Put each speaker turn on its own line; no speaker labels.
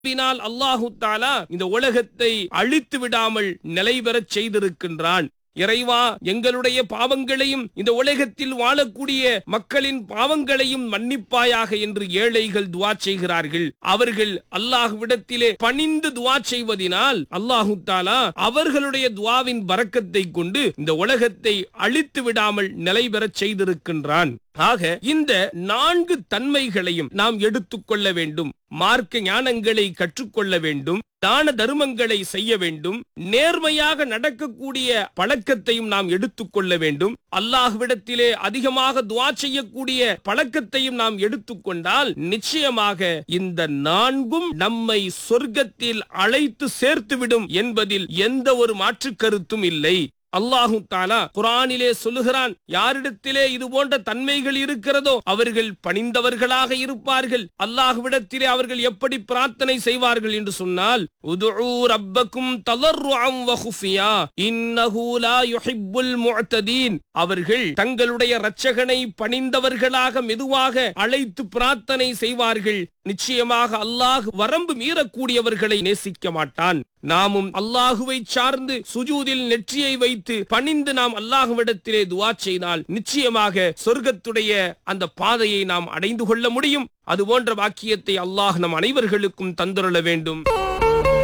வினால் அல்லாஹு தாலா இந்த உலகத்தை அழித்து விடாமல் நிலை பெறச் செய்திருக்கின்றான் இறைவா எங்களுடைய பாவங்களையும் இந்த உலகத்தில் வாழக்கூடிய மக்களின் பாவங்களையும் மன்னிப்பாயாக என்று ஏழைகள் துவா செய்கிறார்கள் அவர்கள் அல்லாஹ்விடத்திலே பணிந்து துவா செய்வதினால் அல்லாஹு தாலா அவர்களுடைய துவாவின் பறக்கத்தை கொண்டு இந்த உலகத்தை அழித்து விடாமல் நிலை பெறச் செய்திருக்கின்றான் ஆக இந்த நான்கு தன்மைகளையும் நாம் எடுத்துக்கொள்ள வேண்டும் மார்க்க ஞானங்களை கற்றுக்கொள்ள வேண்டும் தான தர்மங்களை செய்ய வேண்டும் நேர்மையாக நடக்கக்கூடிய பழக்கத்தையும் நாம் எடுத்துக்கொள்ள வேண்டும் அல்லாஹ்விடத்திலே அதிகமாக துவா செய்யக்கூடிய பழக்கத்தையும் நாம் எடுத்துக்கொண்டால் நிச்சயமாக இந்த நான்கும் நம்மை சொர்க்கத்தில் அழைத்து சேர்த்துவிடும் என்பதில் எந்த ஒரு மாற்று கருத்தும் இல்லை அல்லாஹு தாலா குரானிலே சொல்லுகிறான் யாரிடத்திலே இது போன்ற தன்மைகள் இருக்கிறதோ அவர்கள் பணிந்தவர்களாக இருப்பார்கள் அல்லாஹ்விடத்திலே அவர்கள் எப்படி பிரார்த்தனை செய்வார்கள் என்று சொன்னால் உதுஊ ரப்பக்கும் தலர்ருஅம் வ குஃபியா இன்னஹு லா யுஹிப்புல் முஅ்ததீன் அவர்கள் தங்களுடைய இரட்சகனை பணிந்தவர்களாக மெதுவாக அழைத்து பிரார்த்தனை செய்வார்கள் நிச்சயமாக அல்லாஹ் வரம்பு மீறக்கூடியவர்களை நேசிக்க மாட்டான் நாமும் அல்லாஹுவை சார்ந்து சுஜூதில் நெற்றியை வைத்து பணிந்து நாம் அல்லாஹுவிடத்திலே துவா செய்தால் நிச்சயமாக சொர்க்கத்துடைய அந்த பாதையை நாம் அடைந்து கொள்ள முடியும் அது போன்ற வாக்கியத்தை அல்லாஹ் நம் அனைவர்களுக்கும் தந்துள்ள வேண்டும்